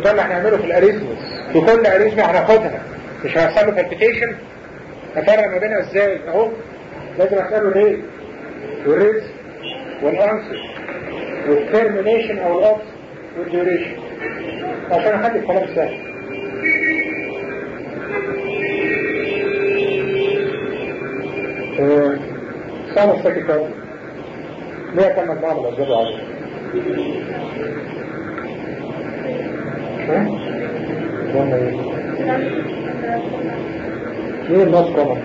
وده اللي هنعمله في الاريزمز في كل اريزما هناخدها مش هيحصل له بالبيتيشن افرق ما بينها ازاي اهو لازم اساله الريت والريت والانسر والترمينيشن او الاوبس والديوريشن عشان اخلي الكلام سهل سامة السكتة ليه كان مجموعة من الأسباب العظيمة مين الناس كمان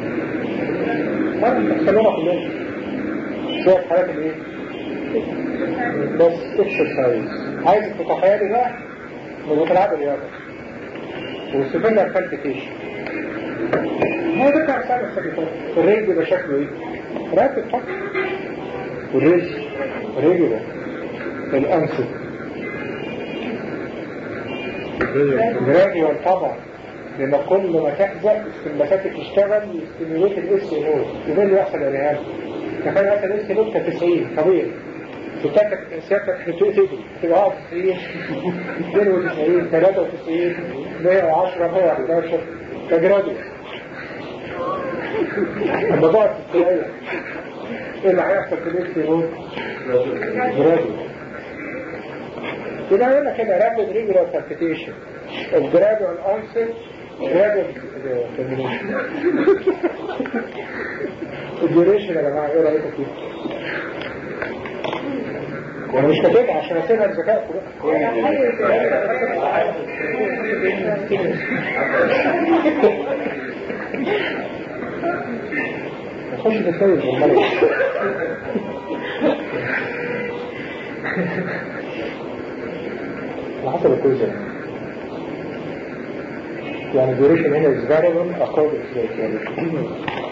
ما تحسنونا كلهم شوية حاجات الايه بس اكسرسايز عايز تتخيلي بقى انه بتلعب رياضة واستفدنا الكالفيكيشن هو ده كان سامة السكتة الريج بيبقى شكله ايه راتب فقط والريج الريج ده الأنسب جراديوال طبعا لما كل ما تحزق استنباتاتك تشتغل يستميليت الاس نود وده اللي يحصل يا ريهان تخيل مثلا الاس نود كان 90 طبيعي ستاتك سيادتك تجري تبقى اه 90 92 93 110 111 كجراديوال اما بقى تستريح ايه اللي هيحصل في الاس نود؟ جراديوال يبقى هنا كده رابد ريجولار كالكتيشن الجرادوال انسر جرادوال ترمينيشن الديوريشن يا جماعه ايه رايكم فيه؟ وانا مش كاتبها عشان اسيبها لذكائكم نخش في السيد والملك على حسب الكل ده يعني الديوريشن هنا is variable according to the equality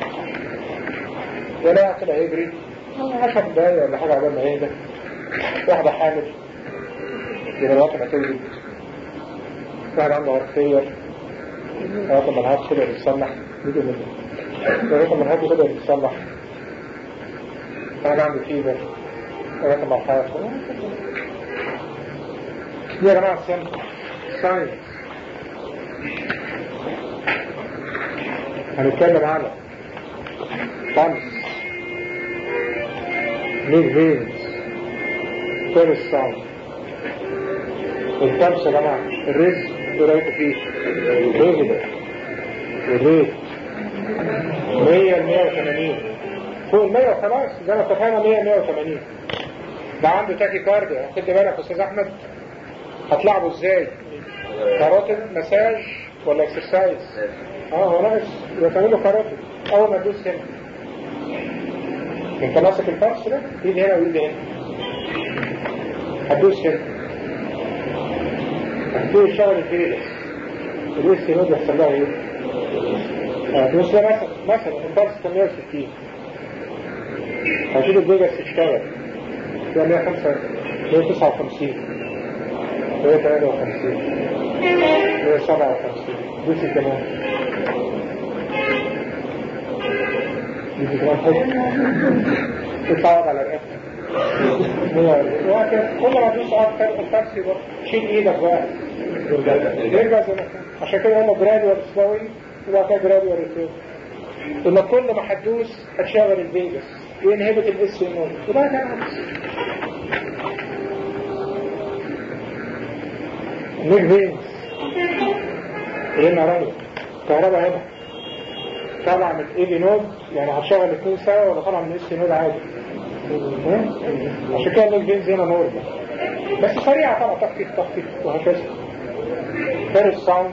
ولا يعطل هيجري 10 دقايق ولا حاجة عبال ما يهدى واحدة حامل يبقى الوقت ما تولد واحد عنده عرفية الوقت ما الهاتف كده يتصلح بيجي منه الوقت ما الهاتف كده يتصلح واحد عنده فيبر الوقت ما الحياة دي يا جماعة السنة ساينس هنتكلم على طمس مين فينز فيرس ساوند الطمس يا جماعة الريز ايه رايكم فيه؟ الريز ده الريز 100 ل 180 فوق ال 100 خلاص زي ما اتفقنا 100 180 ده عنده تاكي كارديا خد بالك يا استاذ احمد هتلعبه ازاي كاروتين مساج ولا اكسرسايز اه هو ناقص يتعمله كاروتين اول ما تدوس هنا انت ماسك الفرش ده ايد هنا وايد هنا هتدوس هنا هتدوس الشغل الفيلس الويست نود يحصل لها ايه هتدوس ده مثلا مثلا الفرش كان 160 هتشيل الفيجاس تشتغل ده 105 159 هي 53 هي 57 دوسي كمان دوسي كمان حط تصعب على الرئاسة كل ما تدوس اكتر التاكسي بقى شيل ايدك بقى يرجع زي ما كان عشان كده قلنا جراديوال سلوي وبعد كده جراديوال ريتيرن لما كل ما هتدوس هتشغل الفيجاس ينهبت الاس نود وده كان عكس نيك فينز هنا رأي كهرباء هنا طبعا من الاي نود يعني هتشغل الاثنين سوا ولا طبعا من الاس نود عادي عشان كده النيك فينز هنا نورمال بس سريعة طبعا تخفيف تخفيف وهكذا فارس ساوند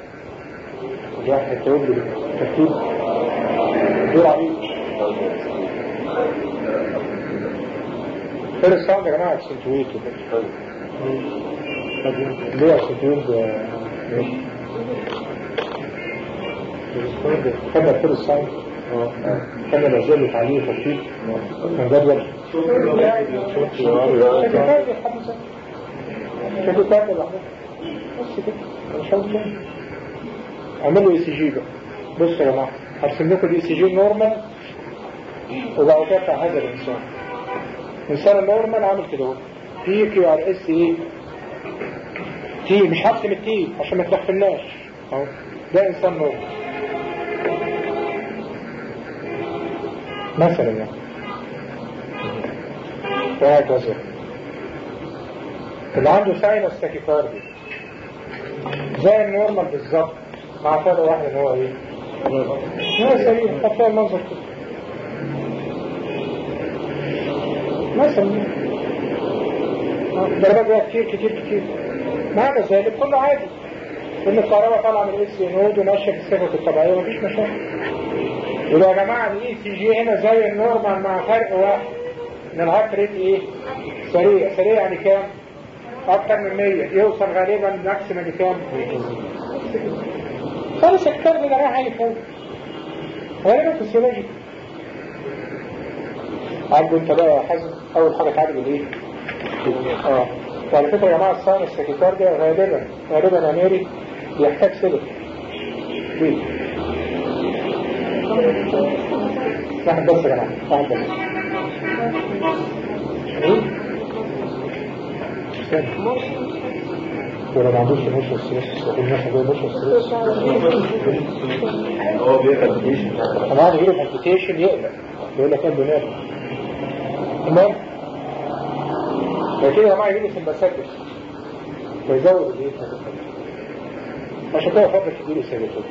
واحد تقول لي ترتيب دور عليه فارس ساوند يا جماعة اكسنتويتو ليه اكسنتويت خدنا فارس ساوند خدنا الأجزاء التعليم ترتيب كان جدول شكل كارد لوحده بس كده مش عاوز تاني اعملوا اي سي جي بقى بصوا يا جماعه هرسم لكم الاي سي جي نورمال وبعد كده بتاع هذا الانسان الانسان النورمال عامل كده اهو بي كيو ار اس ايه تي مش هرسم التي عشان ما تدخلناش اهو ده انسان نور مثلا يعني وهكذا اللي عنده ساينس تاكيكاردي زي النورمال بالظبط مع فرق واحد ان هو ايه؟ هو سليم هتلاقي المنظر كده مثلا ضربات بقى كتير كتير كتير مع ذلك كله عادي ان الكهرباء طالعه من الاس نود وماشيه في الصفه الطبيعيه مفيش مشاكل يبقى يا جماعه الاي سي جي هنا زي النورمال مع فرق واحد ان الهارت ريت ايه؟ سريع سريع يعني كام؟ اكتر من 100 يوصل غالبا ماكسيمم لكام؟ خالص الكتاب ده رايح اي فوق غالبا فيسيولوجي عارف انت بقى يا حازم اول حاجه تعالج الايه؟ اه وعلى فكره يا جماعه الساين السكيتار ده غالبا غالبا يا ميري بيحتاج سلك ليه؟ واحد بس يا جماعه واحد بس ايه؟ ولا ما عندوش مش السيرس يقول الناس دول مش السيرس هو بيقرا بيشن طبعا يجيله كومبيتيشن يقلق يقول لك قلبه نام تمام لكن يا جماعه يجيله سمباساتس ويزود الايه عشان كده فضل تديله سيرتون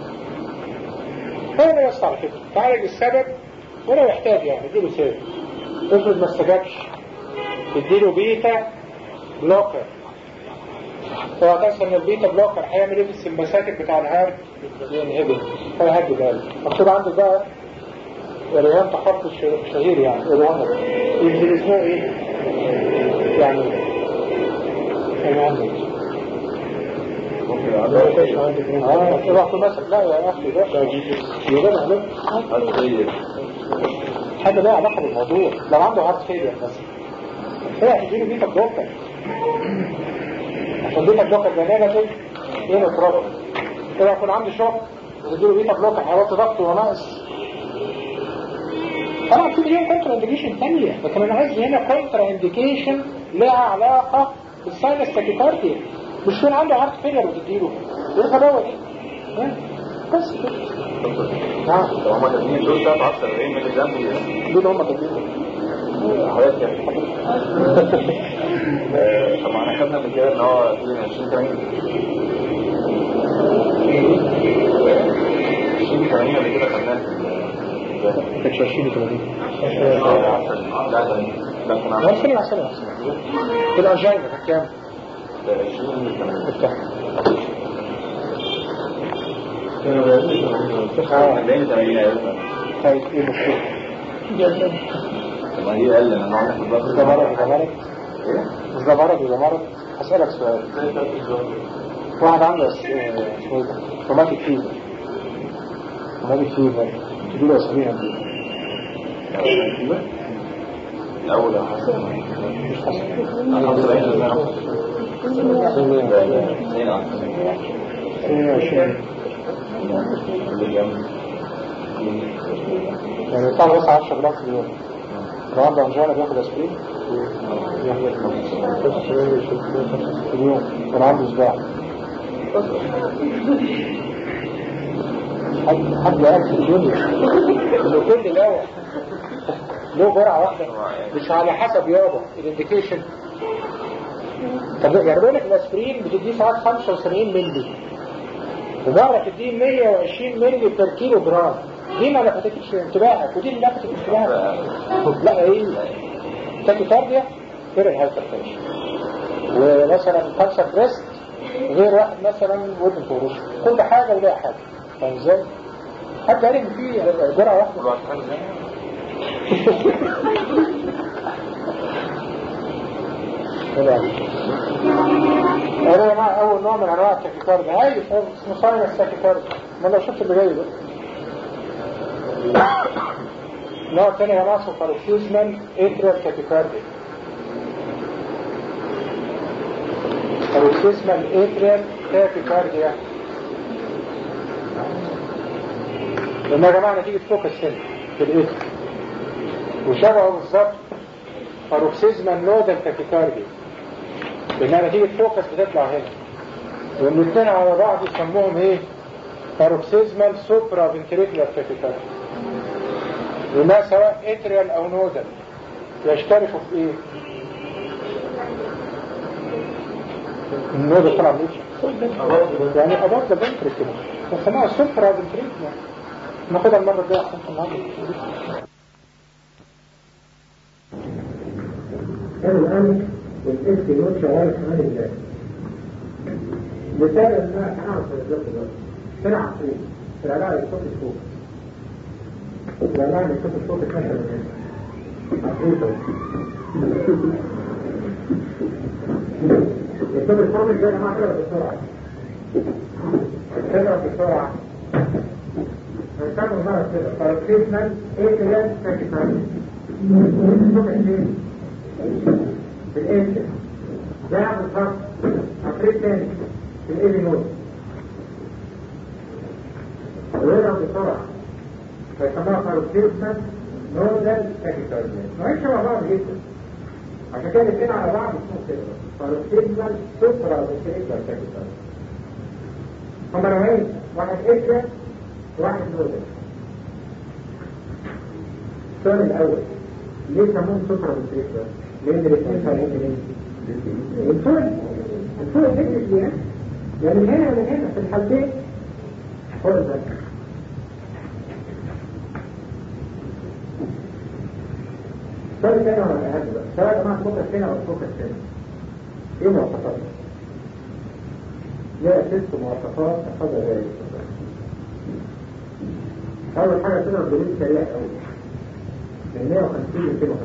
هو ده بس على فكره تعالج السبب ولا يحتاج يعني اديله سيرت افرض ما استجابش اديله بيتا بلوكر هو تنسى ان البيتا بلوكر هيعمل ايه في السمباساتيك بتاع الهارت ينهبل هو هدي بالك مكتوب عندك بقى ريان تخطط شهير يعني ريان ينزل اسمه ايه يعني ايه عندك اه رحت مثلا لا يا اخي ده يبقى عليك حاجه لها علاقه بالموضوع لو عنده هارت فيلير مثلا هو هتديله بيتا بلوكر عشان بيتا بلوكر ده نيجاتيف ايه نتربط كده يكون عنده شوك وتديله بيتا بلوكر هيوطي ضغطه وناقص طبعا في ليهم كونترا انديكيشن ثانيه لكن انا عايز هنا كونترا انديكيشن لها علاقه بالساينس تاكيكارديا مش يكون عنده هارت فيلير وتديله ايه الغباوه دي؟ ها؟ بس كده نعم لو هما كاتبين دول 10 40 مللي جرام دول هم كاتبين حضرتك يعني طب ما احنا خدنا من كده ان هو 20 80 20 80 اللي كده خدناه كانش 20 80 لا ده ده كنا لا سنة سنة سنة في الأرجاينا كانت كام؟ 20 80 افتح اه 40 80 ايوه طيب ايه المشكلة؟ طب ما هي قال ان انا هاخد مش ده مرض وده مرض؟ ايه؟ مش ده مرض وده مرض؟ هسألك سؤال واحد عنده اس- آه، اسمه ايه ده؟ روماتيك فيفر روماتيك فيفر تديله اسابيع قد ايه؟ الاول يا حسن مش حاسس 22 يعني يطلع له بس 10 جرام في اليوم لو عنده انجانا بياخد اسبرين في اليوم كان عنده صداع حد حد قال في الدنيا انه كل دواء له جرعه واحده مش على حسب يابا الانديكيشن طب يعني بقول لك الاسبرين بتديه ساعات 75 مللي ومره تديه 120 مللي بير كيلو جرام دي ما لفتتش انتباهك ودي اللي لفتت انتباهك لا ايه تاكيكارديا غير الهايبرتنشن ومثلا كانسر بريست غير واحد مثلا ودن فوروش كل حاجه ولها حاجه فاهم ازاي؟ حد قال ان في جرعه واحده انا يا جماعه اول نوع من انواع التاكيكارد هاي اسمه ساينس تاكيكارد ما لو شفت اللي جاي ده نوع تاني يا جماعه اسمه باركسيزمال اتريال تاكيكاردي باركسيزمال اتريال تاكيكارديا لما يا جماعه نتيجه فوكس هنا في الاتر وشبهه بالظبط باروكسيزمال نودال تاكيكاردي لانها نتيجه فوكس بتطلع هنا والاثنين على بعض يسموهم ايه باروكسيزمال سوبرا فنتريكولار تاكيكارديا وما سواء اتريال او نودل يشتركوا في ايه النودل طلع من ايه يعني اباط ذا فنتريكولار فسموها سوبرا فنتريكولار ناخدها المرة الجاية احسن في النهارده كانوا الآن والإنس يوم شغال كمان الله مثال إنها تعرف الزوج ده سرعة فوق سرعة يصوت فوق سرعة يصوت فوق 12 من عفريته يصوت الفورم زي ما كده بسرعة كده بسرعة هنسمي مرة كده فالتريتمنت ايه كده تاكيكارديا صوت اثنين في الانشن ده بالظبط عفريت تاني في الايدي نود ويضرب بسرعة فيسموها فاروكسيزمال نودال تاكيكارديا نوعين شبه بعض جدا عشان كده الاثنين على بعض اسمهم كده فاروكسيزمال سوبرا فيتريكولار تاكيكارديا هما نوعين واحد اتريا وواحد نودال السؤال الاول ليه سموهم سوبرا فيتريكولار؟ لان الاثنين فرقين بين الفرق الفرق فكرة يعني يعني من هنا ومن هنا في الحالتين فرق ده السؤال تاني ولا أهم بقى سواء يا جماعة فوكس هنا ولا فوكس هنا ايه مواصفات؟ ليه ست مواصفات تحفظها زي أول حاجة تضرب دليل سريع أوي من 150 ل 250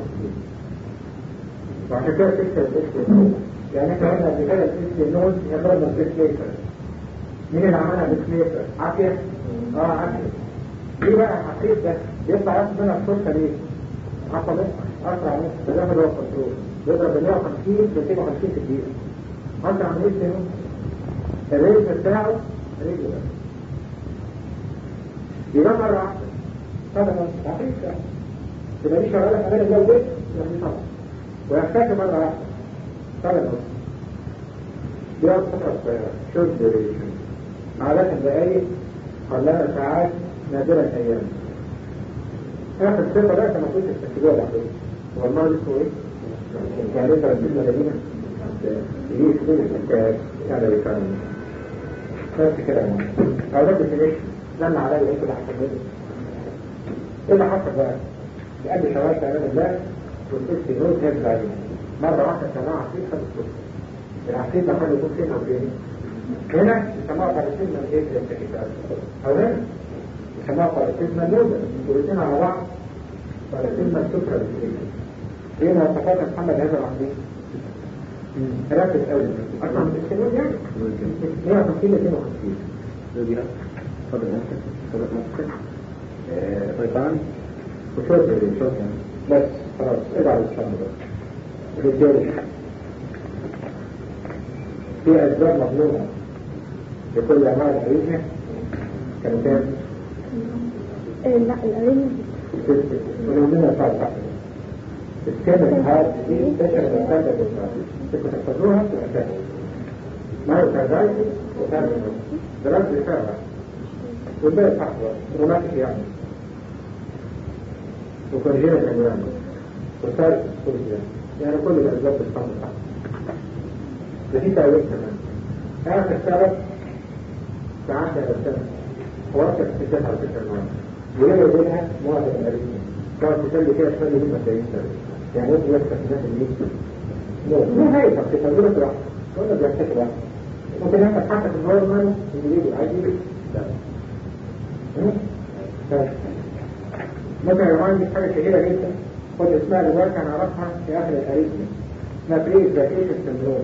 وعشان كده تكسر الاكس نود يعني احنا قلنا قبل كده الاكس نود هي ضربة بيسليتر مين اللي عملها بيسليتر؟ عافية؟ اه عافية ليه بقى الحقيق ده يطلع ياخد منها الفرصة ليه؟ عصبة أسرع نص تدخل هو الكنترول يضرب ب 150 ل 250 في الدقيقة أسرع من ايه نود الريتم بتاعه رجل بس يبقى مرة واحدة طبعا عفريت تبقى دي شغالة كمان اللي هو بيت يعني طبعا ويحتاج مرة واحدة ثلاث نص بيقعد فترة صغيرة شورت ديوريشن عادة دقايق قلنا ساعات نادرا أيام آخر صفة بقى كما كنت تستكتبوها بعدين هو المرض اسمه إيه؟ كارثة رسول مدينة يجي يكون الإنتاج هذا بيكون بس كده أو ده ديفينيشن لما عليا إيه كده حصل منه إيه اللي حصل بقى؟ لأن شوارع أمام الله والست نور كانت بعدين مرة واحدة سماعة عفريت خد الصوت العفريت ده خد يكون فين أو فين هنا يسموها باراسيزما ايه أو هنا يسموها باراسيزما نوبل والاثنين على بعض باراسيزما سكرة ايه مواصفات محمد هذا العفريت؟ ركز قوي أكثر من السنون يعني 150 ل 250 فضل نفسك فضل نفسك طيبان وشوف شوف بس خلاص ابعد الشمس بس الرجال في أسباب مظلومة لكل أنواع الأريثميا كانوا كام؟ لا الأرين ولو صار صح السكان هذا دي تشعر بالسادة بالسادة تكون تحفظوها وأساسا ما يتعزايتي وتعمل دراسة رسالة والباقي صحوة روماتيك يعني وكونجينة الأمران وثالث السوريا يعني كل الأسباب بالصمت صح ده في تأويل كمان آخر سبب ساعات على السنة وقت اكتشاف على فكرة المرض ويلي بينها معظم الأريثميا تقعد تسلي كده تسلي هم 40 سنة يعني ممكن يحصل الناس اللي مو هاي طب تفضلت واحد ولا بيحتاج واحد ممكن يحصل حتى في النورمال انديفيدو عادي لا مثلا لو عندي حاجة شهيرة جدا خد اسمها دلوقتي هنعرفها في آخر الأريثميا اسمها بري إكسبلاتيشن سندروم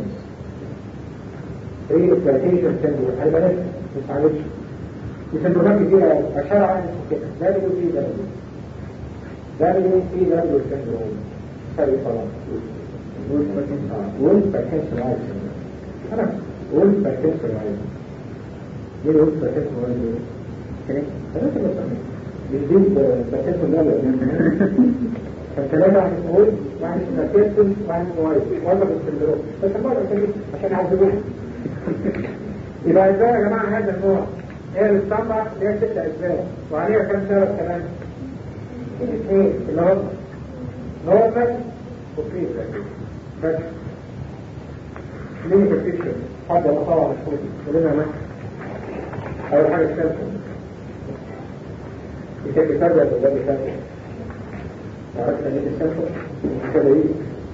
بري إكسبلاتيشن سندروم أنا بلاش مش معلش دي سندرومات كتيرة أشهر عنها كده دبليو سي دبليو دبليو سي دبليو سندروم سوري خلاص وول باركنسون وايز أنا وول باركنسون وايز ايه وول باركنسون وايز ايه؟ أنا كده بيزيد باركنسون وايز فالثلاثة واحد اسمه واحد اسمه باركنسون واحد اسمه وايز وانا بالسندروم بس المرة عشان عشان عذبوه يبقى ازاي يا جماعة هذا النوع هي الاسطمبة اللي هي ست اسباب وعليها كم سبب كمان اثنين اللي هم نورمال وفي بس ليه كتير حد الله طبعا مش كويس قولنا ما اول حاجة السلسل يتابع يتابع ولا بيتابع عرفت ان السلسل كده ايه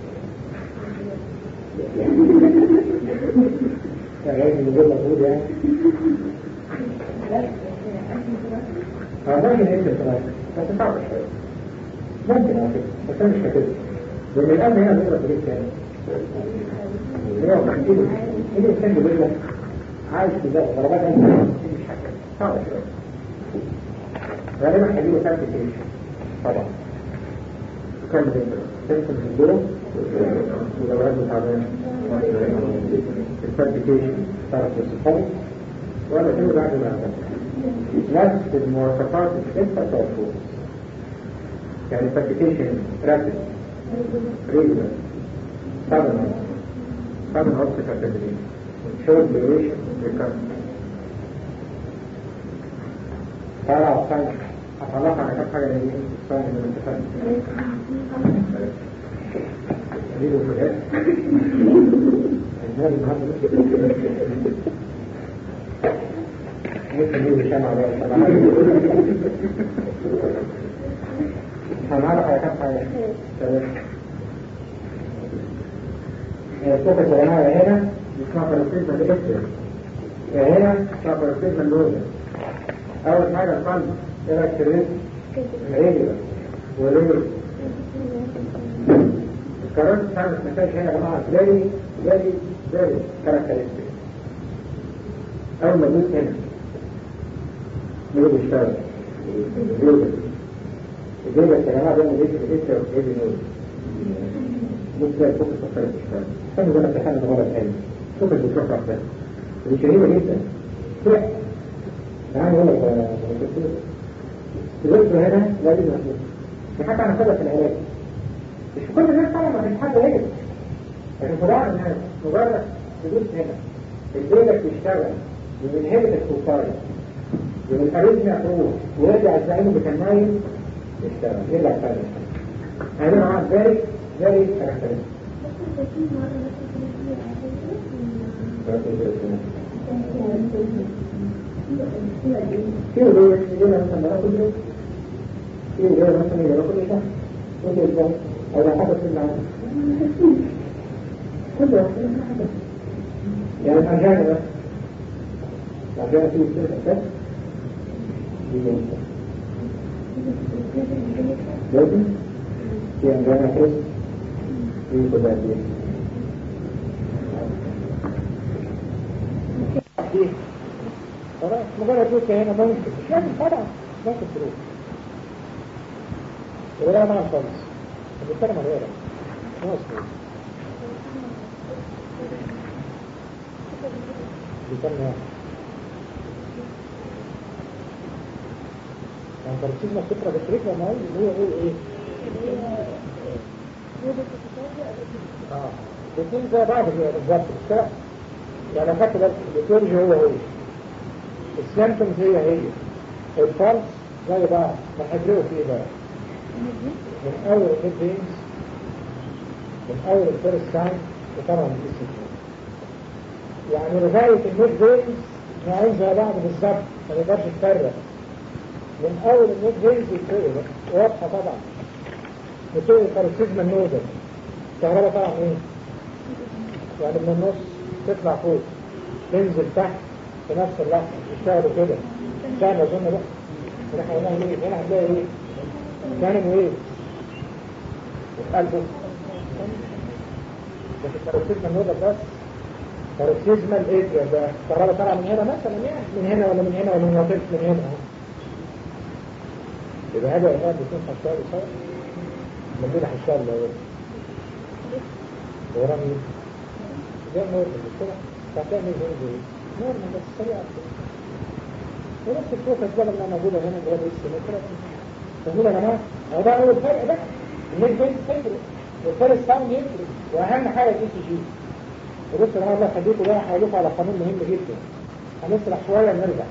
يعني من غير مجهود يعني هذا من ايه الثلاثة بس صعب شوية ممكن على فكرة بس انا مش فاكر لان الان هنا بنقرا في البيت تاني هي بحكي له ايه الانسان بيقول لك عايش في ذات ضربات انت مش حاجة صعب شوية غالبا هجيبه ثالث ايش طبعا وكان بيقرا ثالث من الدول والأولاد تعبان الفابريكيشن تعرف الصفات وأنا كله بعد ما نفس المواصفات اللي انت تعرفوها يعني الفابريكيشن رابد ريجولار سادن سادن اوبستيكال فابريكيشن شورت ديوريشن ريكارد تعالى على الثاني هتعلق على كم حاجة اللي هي الثاني من الاتفاق قليل وفلات النار النهارده ممكن يجي شمع بقى شمع هنعرف على كم حاجة تمام الصوفة يا جماعة هنا اسمها باراسيزما الإكتر هنا اسمها باراسيزما اللوزة أول حاجة القلب إيه رأيك في الرزق؟ العيلة والرزق قررت تعمل مساج هنا يا جماعة very very very characteristic أول ما تدوس هنا نور يشتغل الجوجل الجوجل يا جماعة ده مدير في الإسر وإيدي نور بص زي فوق الصفر تشتغل استنى زي ما امتحان الغلط حلو فوق الدكتور رحبة دي شهيرة جدا فرق تعالى أقول لك يا دكتور الإسر هنا لا يجب أن في حاجة أنا سبب في العلاج مش في كل الناس طبعا ما فيش حد هيك لكن في بعض الناس مجرد تدوس هنا البيلك يشتغل وينهبت السلطاية والاريزميا تروح ويرجع الزعيم اللي كان نايم يشتغل يرجع تاني هذا معاه فيري فيري كاركترستيك في وليه يجينا مثلا بقى كل يوم في وليه مثلا يجينا كل شهر كل اسبوع او لو حدث في العالم كل واحد يعني الأرجانة بس الأرجانة فيه سنة بس لازم في أرجانة كريس في كباتية خلاص مجرد دوسة هنا ممكن مش لازم طبعا ممكن تروح ولا مع الخمس بنتكلم عن غيرها ناقص بيتم يعني تركيزنا الفكرة بالفكرة ما هو اللي هو ايه ايه اه الاثنين زي بعض كده بالظبط مش كده؟ يعني خدت بالك الاتورج هو هو السيمتومز هي هي الفالس زي بعض ما هتفرقوا في ايه بقى؟ من اول الميد بينز من اول الفيرست ساين وطبعا الاس يعني لغاية الميد بينز نوعين زي بعض بالظبط ما نقدرش نفرق من اول الميد بينز يتفرق واضحة طبعا بتوع الكاركتيزما النودل الكهرباء طبعا ايه؟ يعني من النص تطلع فوق تنزل تحت في نفس اللحظة يشتغلوا كده كان اظن بقى هنا هنعمل ايه؟ هنا هنلاقي ايه؟ كانوا ايه؟ وفي قلبه لكن الكاروتيزما النودل بس كاروتيزما الاتريا ده الكهرباء طالعه من هنا مثلا يعني من هنا ولا من هنا ولا من منطقه من هنا اهو يبقى هذا الان بيكون حشال صار من دون حشال لو ورا مين؟ ده نور مش كده؟ فهتعمل زي زي نور بس سريع ونفس الفوكس ده اللي موجوده هنا اللي هو الاس كده فهمونا يا جماعه هو ده اول فرق ده الميد بيت تفرق والفيرست ساوند يفرق واهم حاجه الاي سي جي وبصوا يا جماعه الله يخليكم ده هقول لكم على قانون مهم جدا هنسرح شوية ونرجع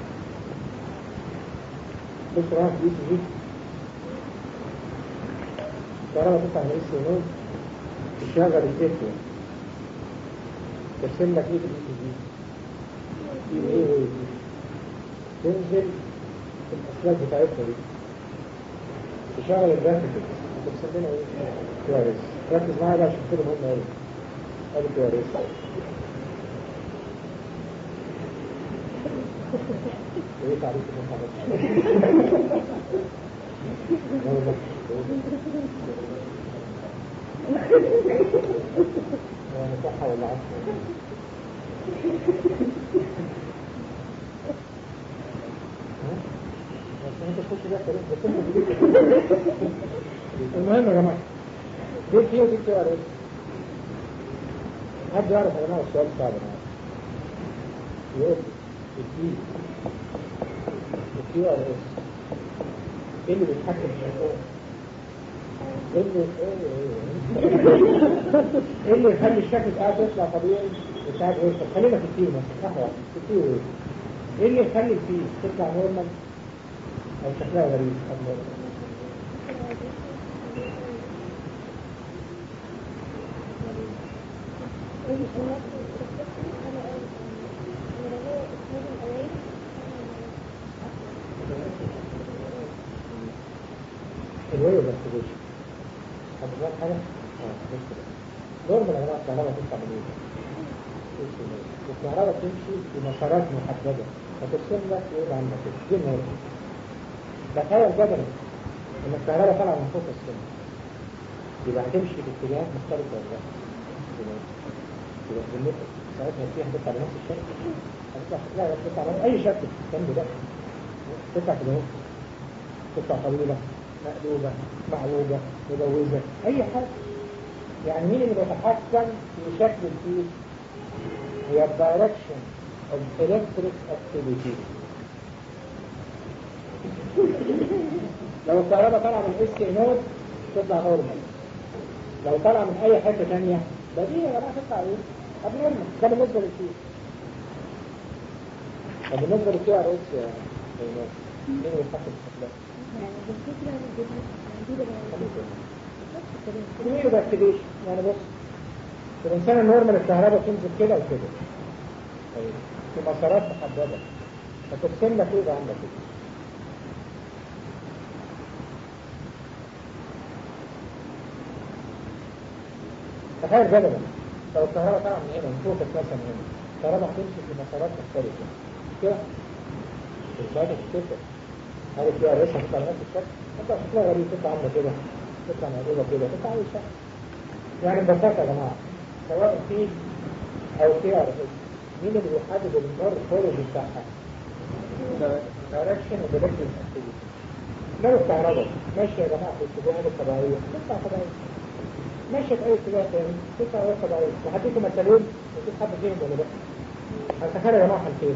بص راح دي دي الكهرباء تطلع من اس ونود تشغل الفيديو ترسم لك ايه في الاي دي دي ايه وايه دي تنزل الاسلاك بتاعتها دي تشغل الجرافيك ترسم لنا ايه كوارث ركز معايا بقى عشان كده مهم ايه ادي كوارث ايه تعريف المحاضرة يعني صح ولا عصر المهم يا جماعة دي كيو دي كيو ار اس حد يعرف يا جماعة السؤال صعب انا يقول الكيو الكيو ار اس ايه اللي بيتحكم في الشيطان؟ ايه اللي ايه اللي يخلي الشكل بتاعه يطلع طبيعي وبتاعه يوصل خلينا في الكيو مثلا لحظة واحدة في الكيو ايه؟ ايه اللي يخلي الكيو تطلع نورمال او شكلها غريب أو الويو انفستيجيشن حد فاهم حاجة؟ اه بس كده نورمال يا جماعة الكهرباء تطلع من ايه؟ الكهرباء تمشي بمسارات محددة فترسم لك يقول عندك كده دي النورمال تخيل جدلا ان الكهرباء طالعة من فوق السن يبقى هتمشي في اتجاهات مختلفة ولا لا؟ يبقى يبقى بالنسبة ساعتها فيها هتطلع بنفس الشكل هتطلع شكلها تطلع بنفس أي شكل جنب ده تطلع كده اهو تطلع طويلة مقلوبة معوجة مجوزة أي حاجة يعني مين اللي بيتحكم في شكل الفيل هي الدايركشن of electric activity لو الكهرباء طالعة من اس نود تطلع نورمال لو طالعة من أي حتة تانية بديهي يا جماعة تطلع ايه؟ ابنورمال ده بالنسبة للفيل طب بالنسبة للكي ار اس يا ايمان مين اللي بيتحكم في الشكل كبير باكتيفيشن يعني بص في الإنسان النورمال الكهرباء تنزل كده وكده طيب في مسارات محددة فترسم لك ايه ده عندك كده تخيل جدلا لو الكهرباء طالعه من هنا من فوق مثلا هنا الكهرباء هتمشي في مسارات مختلفة كده الشاشة كده عارف فيها ريشة تطلع نفس الشكل تطلع شكلها غريب تطلع عاملة كده تطلع مقلوبة كده تطلع أي شكل يعني ببساطة يا جماعة سواء في أو في ار اس مين اللي بيحدد المر فورج بتاعها؟ دايركشن ودايركشن اكتيفيتي لو الكهرباء ماشية يا جماعة في الاتجاهات الطبيعية تطلع طبيعية ماشية في أي اتجاه تاني تطلع غير طبيعية وهديكم مثالين وتشوف حد فيهم ولا لا هتخيل يا جماعة حالتين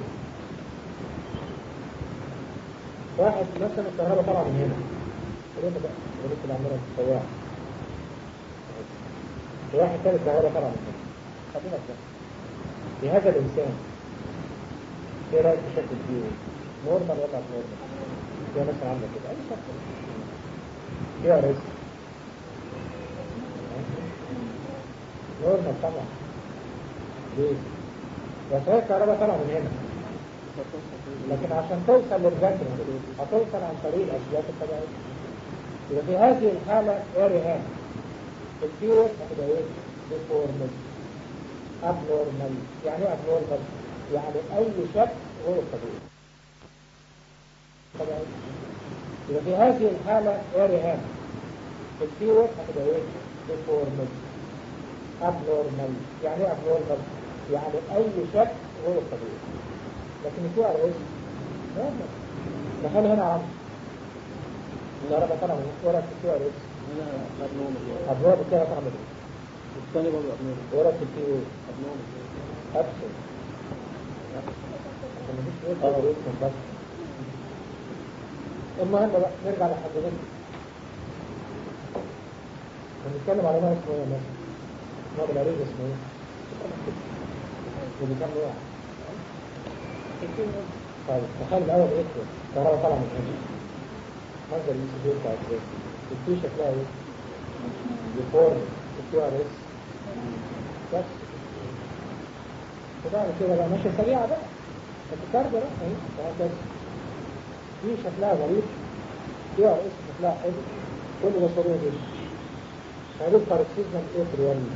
واحد مثلا الكهرباء طالعه من هنا قلنا بقى قلت اللي عمالة السواح واحد ثالث الكهرباء طالعه من هنا خلينا في في هذا الإنسان ايه رأيك في شكل فيه نورمال ولا مش نورمال هي مثلا عاملة كده أي شكل فيها رزق نورمال طبعا ليه؟ بس هي الكهرباء طالعه من هنا لكن عشان توصل للذكر هتوصل عن طريق الأشياء الطبيعية يبقى في هذه الحالة ارهان الفيروس هتبقى ايه؟ ديفورمال ابنورمال يعني ايه ابنورمال؟ يعني أي شكل غير طبيعي طبيعي يبقى في هذه الحالة ارهان الفيروس هتبقى ايه؟ ديفورمال ابنورمال يعني ايه ابنورمال؟ يعني أي شكل غير طبيعي لكن الكيو ار اس نورمال دخل هنا عرض الكهرباء طالعه من ورا الكيو ار اس هنا أبنومي ابواب الكهرباء طالعه من الثاني برضه أبنومي ورا الكيو أبنومي ابسل عشان مفيش ايه كيو ار اس من بس المهم بقى نرجع لحضرتك هنتكلم على نوع اسمه ايه مثلا نوع بالعريض اسمه ايه؟ اللي كان نوع طيب تخيل الاول ايه الكهرباء طالعه من هنا مصدر الاي سي جي بتاع الزيت التي شكلها ايه؟ يفورم الكيو ار اس بس وبعد كده بقى ماشيه سريعه بقى الكارد بقى اهي وهكذا دي شكلها غريب كيو ار اس شكلها حلو كل ده سريع جدا هذه الباركسيزم ايه ريالي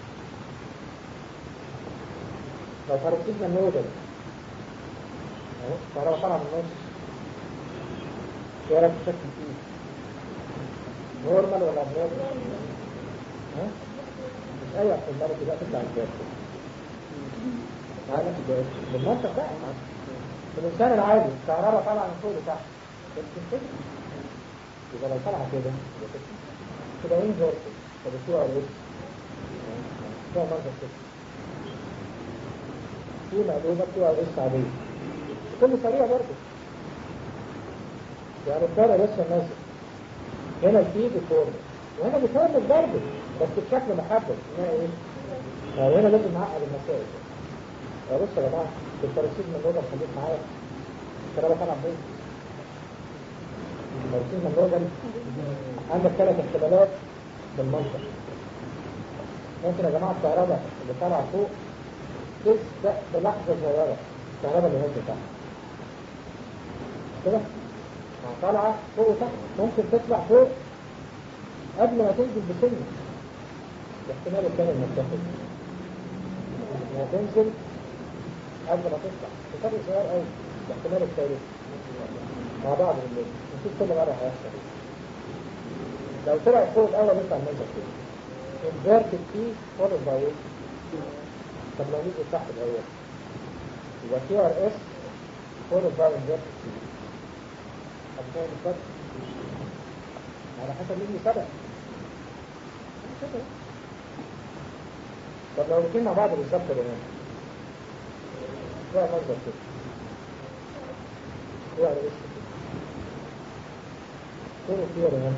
لو باركسيزم نودل اهو الكهرباء طالعه من النص ايه رايك في شكل فيه نورمال ولا ابنورمال ها مش اي احتمال كده تطلع الجاز هذا بالمنطق بقى الانسان العادي الكهرباء طالعه من فوق لتحت بس كده يبقى لو طالعه كده يبقى كده كده وين فيرتيكال طب الكيو ار اس ده منظر كده في مقلوبه كيو ار اس عاديه كل سريع برضه يعني الطارة لسه ماسك هنا الفي بيفورم وهنا بيفورم برضه بس بشكل محدد هنا ايه؟ يعني هنا لازم نعقد المسائل يا بص يا جماعه الباراسيت من النودل خليك معايا الكلام طبعا بيه الباراسيت من النودل عندك ثلاث احتمالات بالمنطق ممكن يا جماعه الكهرباء اللي طالعه فوق تسبق بلحظه صغيره الكهرباء اللي نازله تحت كده طالعة فوق وتحت ممكن تطلع فوق قبل ما تنزل بسنة الاحتمال الثاني المتفق انها تنزل قبل ما تطلع بفرق صغير قوي الاحتمال الثالث مع بعض بالليل نشوف كل مرة هيحصل لو طلع فوق الأول يطلع المنزل كده inverted T followed by ايه؟ طب لو نزل تحت الأول يبقى QRS followed by inverted T أبناء الفرق على حسب مين سبق طب لو الاثنين مع بعض بالظبط يا جماعه لا منظر كده ايه على وش كده كده فيه يا جماعه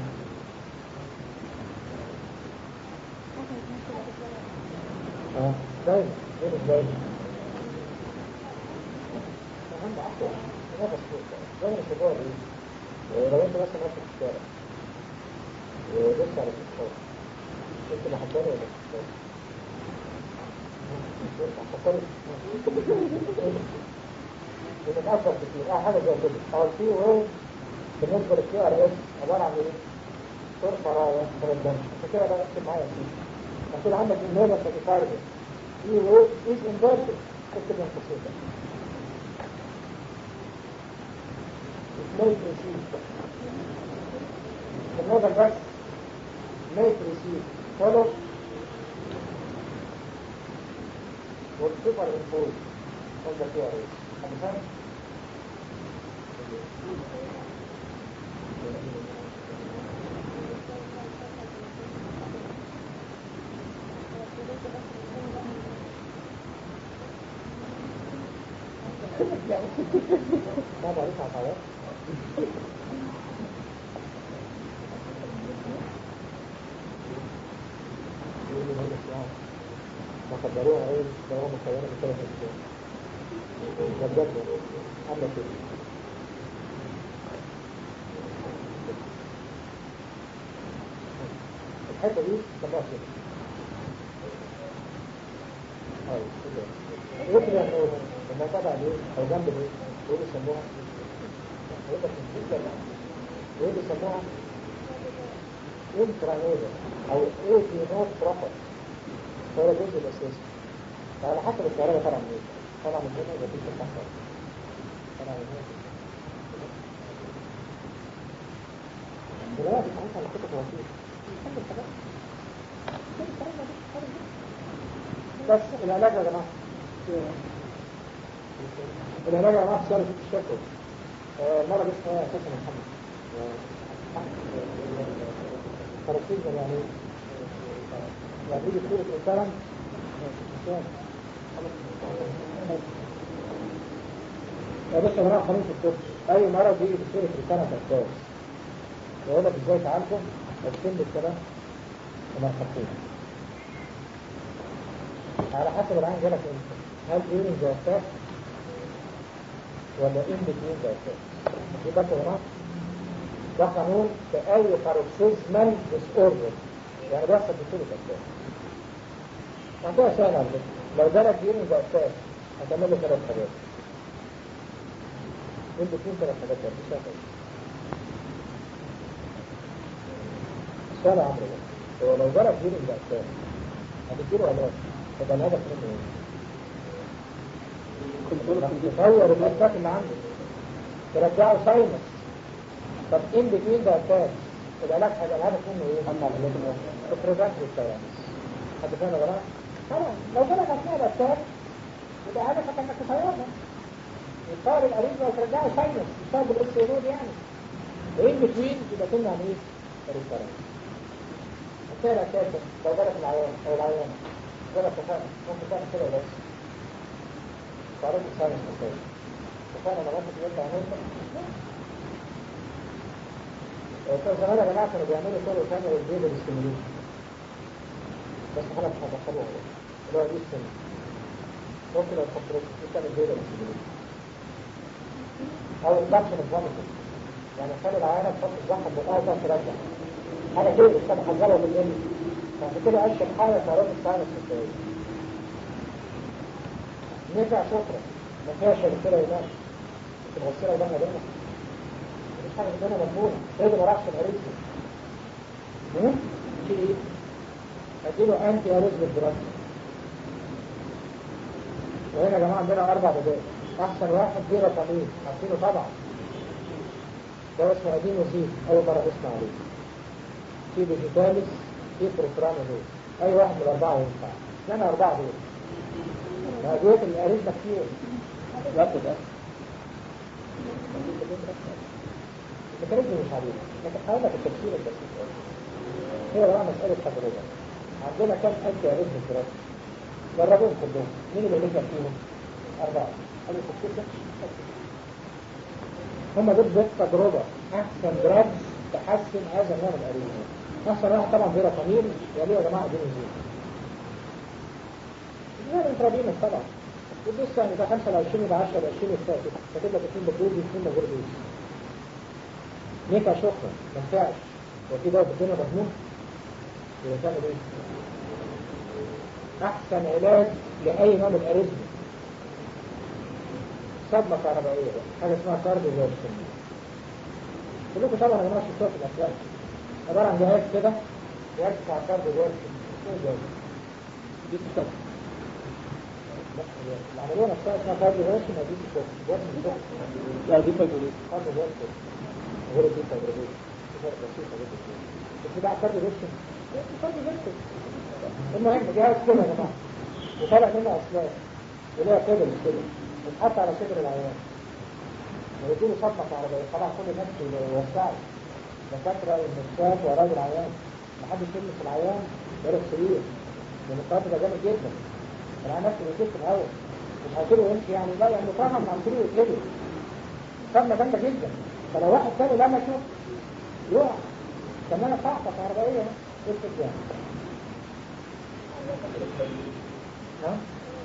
اه دايما كده دايما اهم عفوا نفس فوق دايما الشباب ايه لو انت مثلا ماشي في الشارع ولسه على الصوت انت اللي حطاني ولا الصوت بنتأثر كتير اه حاجة زي كده اه السي ويف بالنسبة للكي ار اس عبارة عن ايه؟ صور فراغة من الدم عشان كده بقى اكتب معايا سي مكتوب عندك النوبة تتفارجة سي ويف از انفيرتد اكتب من بسيطة may receive النوبة بس may receive follow والسوبر امبوز قصدك فيها ايه؟ حد فاهم؟ ما بعرف على حاجات مقدروها ايه سواء مخيرة بثلاث اجزاء بجد عاملة كده الحتة دي سموها كده ايوه كده ايه يعني لما تابع ليه او جنب ليه ايه اللي سموها ايه ده في ايه اللي سموها انترانيزا او ايه في نوت بروبر هو الجزء الاساسي فعلى حسب الكهرباء طبعا ايه طبعا من هنا يبقى في تحت طبعا من هنا دلوقتي ساعتها على كتب وسيط كل الحاجات كل الكلام ده بس العلاج يا جماعه العلاج يا جماعه في ست الشكوى مرض اسمه اساسا محمد تركيزا يعني يعني يجي صورة الكلام يا باشا انا قانون في الطب اي مرض يجي بصورة رسالة تحتاج يقول لك ازاي تعالجه اكتب لي الكلام ومرحبتين على حسب العين جالك امتى هل ايه جوابتك ولا ان بتوين دايستات دي بس يا جماعه ده قانون في اي باروكسيزمال ديس اوردر يعني بيحصل في كل الاسباب موضوع سهل على فكره لو جالك يوم دايستات هتعمل له ثلاث حاجات ان بتوين ثلاث حاجات يعني مش سهل السؤال يا عمرو بقى هو لو جالك يوم دايستات هتديله علاج يبقى الهدف منه ايه؟ تطور الاسباب اللي عنده ترجعه ساينس طب ان بتوين ده اتاك العلاج هيبقى الهدف منه ايه؟ اما البروجكت بتاعه حد فاهم يا جماعه؟ طبعا لو جالك اثناء الاتاك يبقى هدفك انك تصورها يتصور القريب وترجعه ساينس يشتغل بالاكس رود يعني وان بتوين يبقى تمنع ايه؟ الريفرنس اثناء الاتاك لو جالك العيان او العيان جالك اتفقنا ممكن تعمل كده بس تعرف الساينس مثلا اتفقنا لما انت تقول عملت كان زمان يا جماعه كانوا بيعملوا طرق ثانيه للبيبي الاستيميوليشن بس احنا مش هندخلوها اللي هو دي السن ممكن لو تحط تعمل بيبي الاستيميوليشن او الدكشن الفوميتنج يعني تخلي العيانه تحط الزحمه بقها وتقعد ترجع حاجه كده مش هتحذرها بالإن فعشان كده اشهر حاجه تعرف الساينس ازاي نرجع شكرا ما فيهاش كده ينام تغسلها قدامنا دايما مش حاجه قدامنا مضمونه سيد ما راحش الاريزم في ايه؟ اديله انتي اريزم دراسه وهنا يا جماعه عندنا اربع بدائل احسن واحد بيرا طبيب عارفينه طبعا ده اسمه قديم وزيد اول مره اسمع عليه في ديجيتاليس في بروفرانولول اي واحد من الاربعه ينفع لنا اربعه دول أدوية الأريزة كتير ياخد ده الميكانيزم مش عليها لكن حاولنا في التفسير البسيط هي بقى مسألة تجربة عندنا كم أنتي أريزم دراسة جربوهم كلهم مين اللي نجح فيهم؟ أربعة قالوا تفسير هم دول بالتجربة أحسن دراجز تحسن هذا النوع من الأريزم أحسن واحد طبعا بيرا قميل يا يا جماعة دين الزين غير انترابينس طبعا والدوس يعني ده 25 يبقى 10 20 يستاهل كاتب لك اثنين بجوز واثنين من غير دوز نيكا شكرا ما ينفعش هو في دواء في الدنيا مضمون يبقى تعمل ايه؟ احسن علاج لاي نوع من الاريزم صدمه كهربائيه بقى حاجه اسمها كارديو فيرشن كلكم طبعا يا جماعه شفتوها في الافلام عباره عن جهاز كده جهاز بتاع كارديو فيرشن دي بتستخدم العملية نفسها اسمها كارديو فيرشن ودي بتستخدم لا دي فايبريت كارديو فيرشن غير دي فايبريت فرق بسيط جدا بس ده كارديو فيرشن كارديو فيرشن المهم جهاز كده يا جماعه وطالع منه اسلاك وليها كده كده بتتحط على صدر العيان ويديله صدمة كهربائية طبعا كل الناس بيوسعوا دكاترة والنسات وراجل العيان محدش يلمس العيان غير السرير لأن القرار ده جامد جدا العيان نفسه بيسيب في الهواء مش هيطيره ويمشي يعني لا يعني طبعا مع السرير يتلبس صدمة جامدة جدا فلو واحد تاني لمسه يقع كمان صعقة كهربائية يكتب يعني ها؟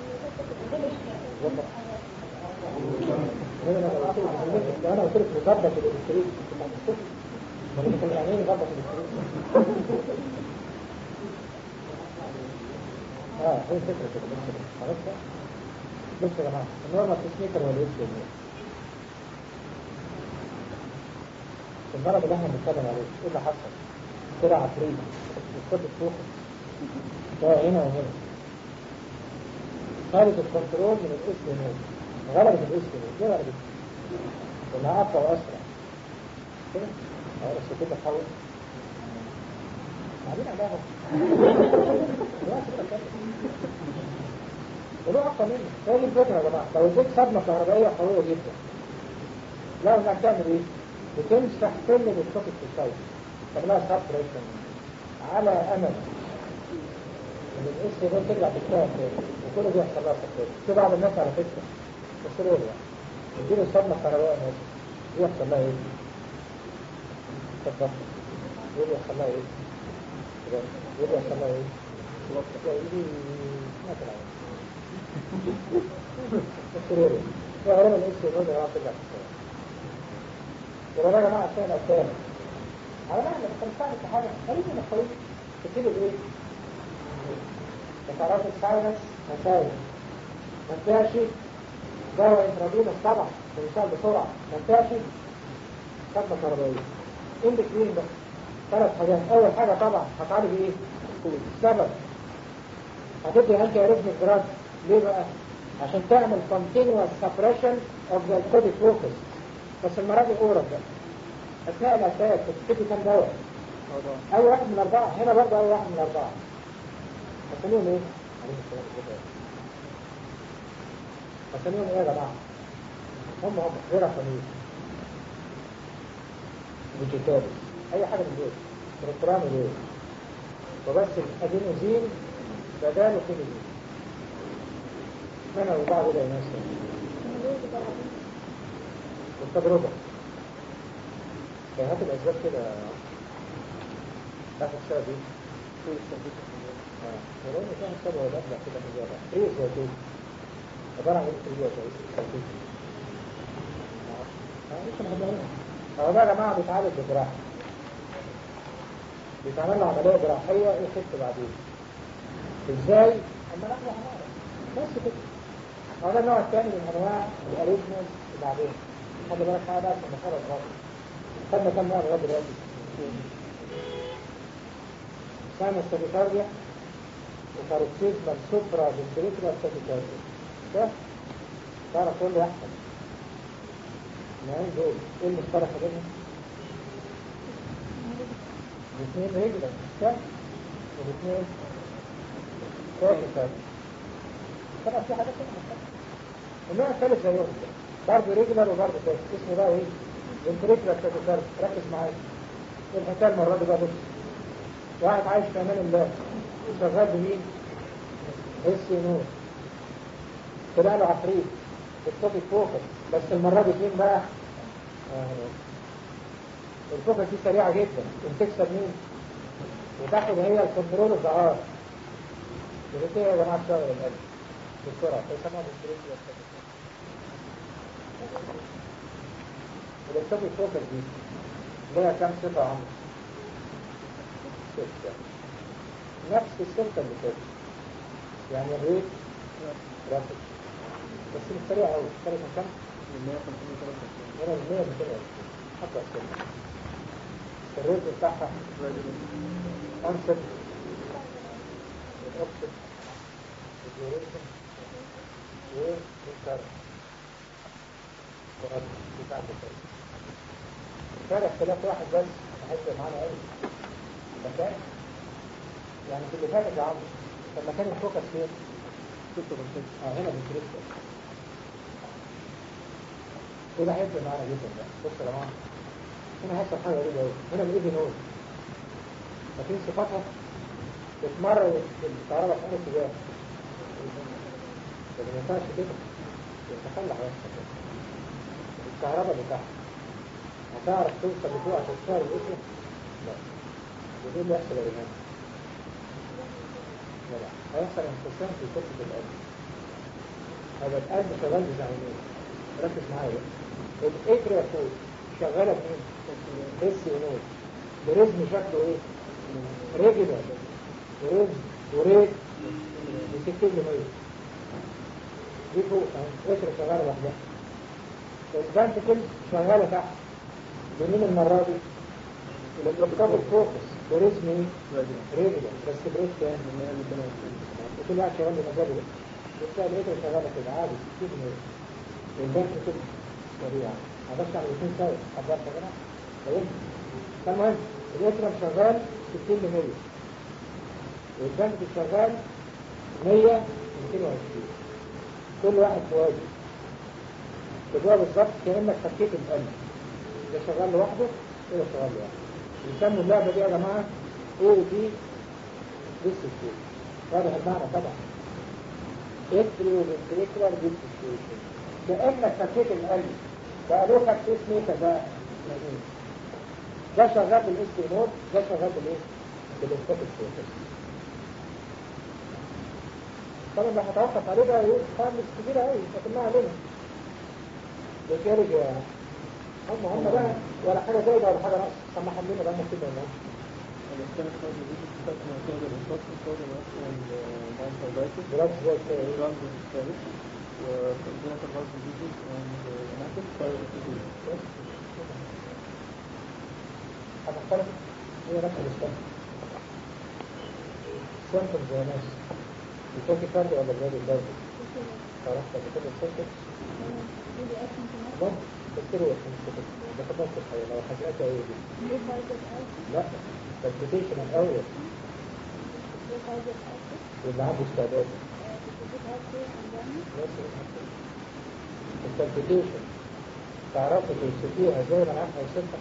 انا قلت لك مظبط الالكتريك ولا كان يعني ايه مظبط الالكتريك اه هي فكره كده بس عرفت بص يا جماعه النورمال تسميكر ولا ايه المرض اللي احنا بنتكلم عليه ايه اللي حصل؟ طلع عفريت الكتب فوق سواء هنا وهنا خارج الكنترول من الاس هنا غلبت الاس هنا ليه غلبت؟ لانها اقوى واسرع كده؟ اه بس كده تحول بعدين عليها ولو اقوى منه هي دي الفكره يا جماعه لو اديك صدمه كهربائيه قويه جدا لا انك تعمل ايه؟ بتمسح كل السوكت في الصوت تعملها سبريشن على امل ان الاس ده ترجع تشتغل تاني وكل ده يحصل لها سبريشن في بعض الناس على فكره بسرور يعني يديله صدمه كهربائيه مثلا يحصل لها ايه؟ تفضل يقول يحصل لها ايه؟ يقول يحصل لها ايه؟ يجي مثلا السريري هي غالبا الاس نود هو كده يبقى ده يا جماعه الشيء الثاني على معنى انت بتعمل في حاجه خليك من الخليج تبتدي بايه؟ بتعرف الساينس مساوي ما فيهاش دواء انترادينس طبعا بيشتغل بسرعه ما فيهاش خدمه كهربائيه ان بتوين بقى ثلاث حاجات اول حاجه طبعا هتعالج ايه؟ السبب هتدي انتي اريثميك دراج ليه بقى؟ عشان تعمل continuous suppression of the alcoholic focus بس المرة دي اورال بقى اثناء الاساس بتدي كام دواء؟ اول واحد من اربعه هنا برضه اول واحد من اربعه اسميهم ايه؟ عليهم السلام عليكم. اسميهم ايه يا جماعه؟ هم هم غير اساميهم فيجيتابل اي حاجه من دول تركرام دول وبس الادينوزين بداله كينيزين منع وبعض الى ناس والتجربه هات الاسباب كده تاخد سبب ايه؟ اه ولو كان سبب ولا لا كده مجرد ايه الزيتون؟ عباره عن ايه الزيتون؟ هو ده يا جماعة بيتعالج بجراحة بيتعمل له عملية جراحية يخف بعدين ازاي؟ اما نحن هنعرف بس كده هو ده النوع الثاني من انواع الاريثمز بعدين خلي بالك معايا بقى عشان نخرج غلط خدنا كام نوع لغاية دلوقتي؟ سامس تاكيكارديا وباروكسيزمال سوبرا فنتريكولار تاكيكارديا ده تعرف تقول لي احسن النوعين دول ايه المشترك بينهم؟ الاثنين رجلا صح؟ والاثنين كويس طبعا في حاجات تانية مشتركة النوع الثالث زيهم برضه ريجولار وبرضه كويس اسمه بقى ايه؟ فنتريكولار تاكيكارديا ركز معايا الحكايه المره دي بقى بص واحد عايش في امان الله شغال بمين؟ اس نور طلع له عفريت التوبيك فوكس بس المرة دي فين بقى؟ آه. الفوكس دي سريعة جدا وتكسب مين؟ وتاخد هي الكنترول اوف ذا ار ايه يا جماعة شغل القلب بسرعة يسموها بالكريس التوبيك فوكس دي ليها كام صفة عمر؟ ستة نفس السلطة اللي فاتت يعني الريت رافض بس مش سريع قوي سريع من كام؟ من 150 هنا من 100 220 حتى السنة الريت بتاعها انسب الاوبسيت الديوريشن والكارت وهذا بتاع الكارت كان اختلاف واحد بس احس معانا قوي مكان يعني في اللي فاتت يا عمرو طب مكان الفوكس فين؟ اه هنا في الكريستال وده هيفرق معانا جدا بقى بص يا جماعه هنا هيحصل حاجه غريبه قوي هنا الايدي نور لكن صفاتها بتمر الكهرباء في انهي اتجاه لكن ما ينفعش كده يتخلى هيحصل كده الكهرباء بتاعها هتعرف توصل لفوق عشان تشتغل الاسم لا وده اللي يحصل يا جماعه لا لا هيحصل انفصام في كتلة القلب هذا القلب شغال بزعيمين ركز معايا بقى الاتريا فوق شغالة بمين؟ بس ونور برزم شكله ايه؟ ريجولار ورزم وريج وستين لمية دي فوق اهي الاتريا شغالة لوحدها الفانتكل شغالة تحت بمين المرة دي؟ الاتريا فوكس برزم ايه؟ ريجولار بس بريد كام؟ وكل واحد شغال بمزاجه بقى بس الاتريا شغالة كده عادي ستين لمية الفانتكل سريعة هبص على الاثنين سوا حضرت يا جماعه طيب فالمهم الاترم شغال 60 ل 100 والبنك شغال 100 220 كل واحد في واجب تجوه بالظبط كانك فكيت القلب ده شغال لوحده وده شغال لوحده يسموا اللعبه دي يا جماعه او دي ديستيشن واضح المعنى طبعا اتريو فنتريكولار ديستيشن كانك فكيت القلب بقى له خط اسمه كذا ده شغال بالاس نود ده شغال بالايه بالاستاتيك فوكس طبعا ده هتوقف عليه بقى ايه فارمز كبيرة قوي لكنها علينا بالتالي يا هم هم بقى ولا حاجة زايدة ولا حاجة ناقصة سمحهم لنا بقى كده ولا ايه الكانت برضه دي بتستخدم معتمدة بالضبط بتستخدم أصلا المايكروبايتس دلوقتي زي كده ايه الرمز الثالث وعندنا في الرمز الجديد وناكل فاير الجديد هتختلف هي نفس الاستخدام سيمتومز يا ناس بتوكي فرد ولا بلاد البلد عرفت قبل كده السيمتومز ممكن تذكروا احنا مش كده ده في نفس الحياة لو حاجات ايه دي لا تثبيتيشن الاول واللي عنده استعداد التثبيتيشن تعرفوا توصفوها زي ما انا عارف اوصفها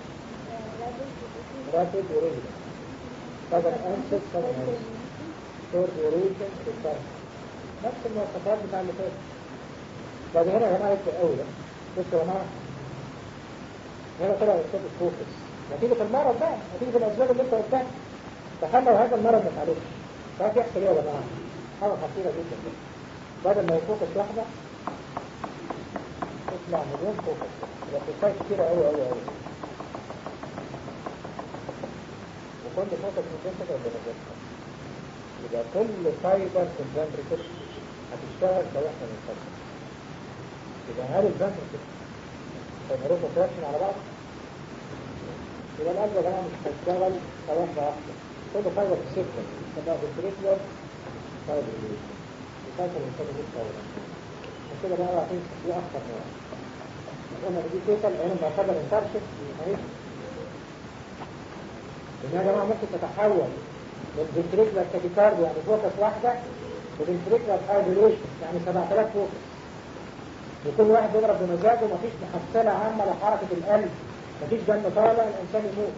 رابد وريجل طبعا انسس طبعا شورت وريجن بالفرق نفس المواصفات بتاع اللي فات بعد هنا يا جماعه يفرق قوي ده بصوا يا جماعه هنا طلع الاستاذ الفوكس نتيجة المرض بقى نتيجة الأسباب اللي أنت قلتها تخيل لو هذا المرض ما اتعالجش فهات يحصل إيه يا جماعة؟ حاجة خطيرة جدا بدل ما يفوكس واحدة تطلع مليون فوكس يبقى فوكسات كتيرة أوي أوي أوي وكل فوكس من جنسك ولا من جنسك يبقى كل فايبر في الفنتريكل هتشتغل كوحدة من الفايبر يبقى هل الفنتريكل هيعملوا كونتراكشن على بعض؟ يبقى القلب يا جماعه مش هيشتغل كواحدة واحدة كل فايبر في سكة اسمها بالتريتلر فايبر يفكر الإنسان يجيب فايبر عشان كده بقى عارفين دي أكثر نوع قلنا دي توتال عين معتبر انترشن اهي إن يا جماعة ممكن تتحول من فنتريكلر تاكيكارد يعني فوكس واحدة لفنتريكلر فايبريشن يعني 7000 فوكس وكل واحد بيضرب بمزاجه مفيش محصلة عامة لحركة القلب مفيش دم طالع الإنسان يموت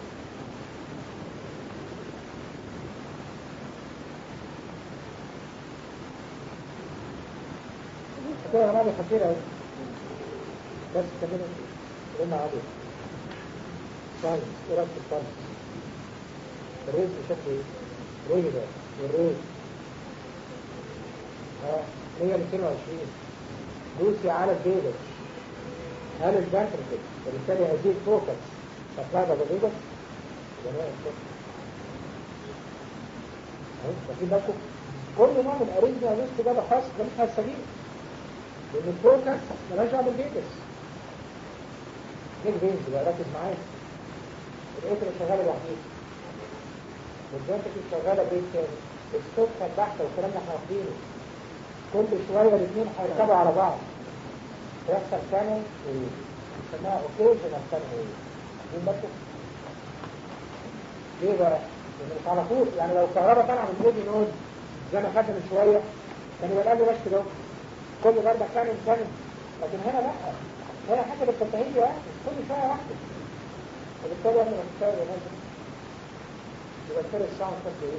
كده رمادي خطيرة اهي بس كمان قلنا عادي ساينس ايه رأيك في الساينس الريز بشكل ايه؟ ريز ده والريز اه 122 دوسي على البيبس هل الفانتركل وبالتالي هزيد فوكس تطلع بالبيبس جميع الفوكس اهو واخدين بالكم كل نوع من الاريزميا له استجابه خاصه ده مش هيستجيب لان الفوكس مالهاش دعوه بالبيبس ايه الفينز بقى ركز معايا الاتر شغاله لوحديها والفانتركل شغاله بيت تاني الصبح البحث والكلام اللي احنا واخدينه كل شويه الاثنين هيركبوا على بعض يحصل ثاني يسموها اوكيجنال ثاني دي برضه ليه بقى؟ لان مش على طول يعني لو الكهرباء طالعه من بودي نود زي ما خدنا من شويه كان يبقى القلب بس كده كل ضربه ثاني ثاني لكن هنا لا هنا حسب التفاهيم واحد كل شويه واحده وبالتالي احنا بنشتغل هنا يبقى الفرق الساعه قد ايه؟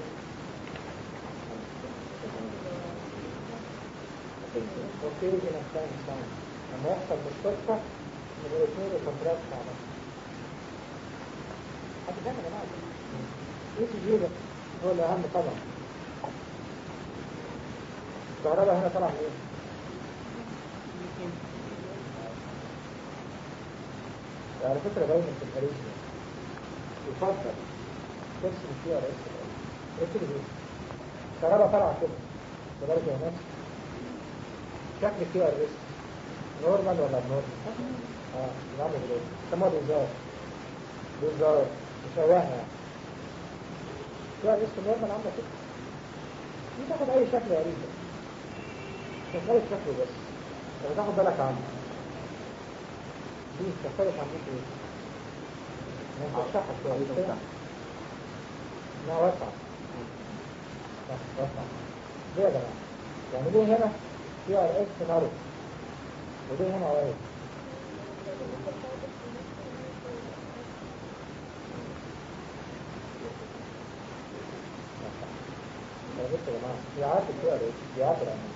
اوكيجنال ثاني ثاني لما يحصل بالصدفة من الاثنين الكونتراكت مع بعض حد فاهم يا جماعة ايه تجيبه هو الأهم طبعا الكهرباء هنا طلع من ايه؟ على فكرة دايما في الكاريزما يفضل ترسم فيها رئيس الأول ركز ايه؟ الكهرباء طلع كده بدرجة يا ناس شكل فيها الرئيس نورمال ولا نورمال؟ اه نعمل ايه؟ سموها بنزار بنزار مشوهة يعني فيها اسم نورمال عاملة كده دي تاخد اي شكل يا ريت مش تختلف شكله بس لو تاخد بالك عنه دي تختلف عن دي ايه؟ ما تفتحها شوية كده انها واسعة واسعة ليه يا جماعة؟ يعني ليه هنا فيها اس نارو ودي هنا قريب يا بص يا جماعة يعاتب فيها ايه؟ يعبر عن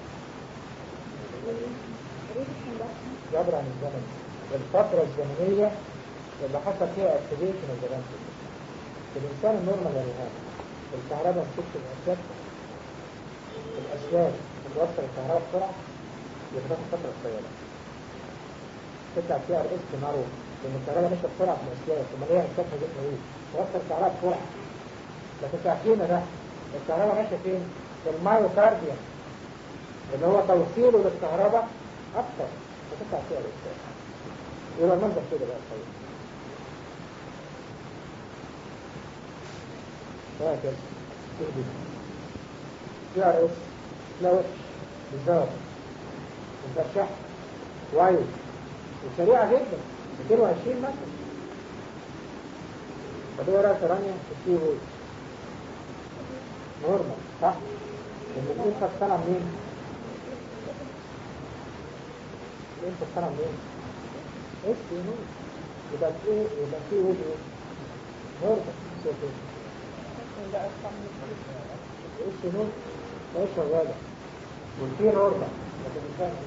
يعبر عن الزمن الفترة الزمنية اللي حصل فيها اكتيفيشن الزمان في الإنسان النورمال يا ريهان الكهرباء مسكت الأسلاك الأسلاك توصل الكهرباء بسرعة يبقى تاخد فترة قصيرة تطلع فيها رئيس معروف لأن الكهرباء ماشية بسرعة في الأسلاك ثم هي إنسانها جسم طويل توصل الكهرباء بسرعة لكن تعرفين ده الكهرباء ماشية فين؟ في المايوكارديا اللي هو توصيله للكهرباء أكثر فتطلع فيها الأسلاك يبقى المنظر كده بقى طيب وهكذا تهدي سي ار اس لا وحش بالظبط مترشح وايد وسريعة جدا 220 مثلا طب ايه رايك يا رانيا في السي ويت نورمال صح؟ الاثنين خدتنا منين؟ انت خدتنا منين؟ اس نور يبقى ايه يبقى السي ويت ايه؟ نورمال سوف اس نور ما هي شغالة والفي نورمال لكن مش فاهم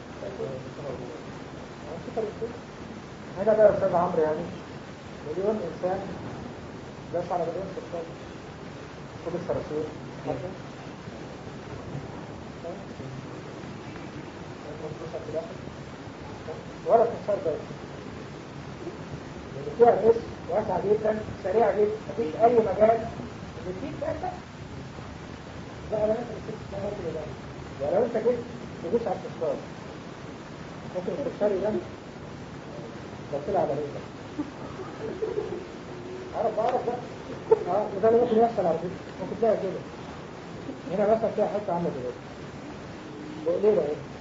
ايه هذا بقى أستاذ عمرو يعني مليون إنسان بس على مليون سكان خد الصراصير مثلا ولا تنصر بس اللي فيها الاسم واسعة جدا سريعة جدا مفيش أي مجال اللي فيه كاسة لا أنا مثلا ست سنوات اللي ده يعني لو أنت جيت تدوس على التذكار ممكن التذكار يبان بس على رجلك عرف عرف بقى اه وده اللي ممكن يحصل على فكره ممكن تلاقي كده هنا مثلا فيها حته عامله دلوقتي ليه بقى ايه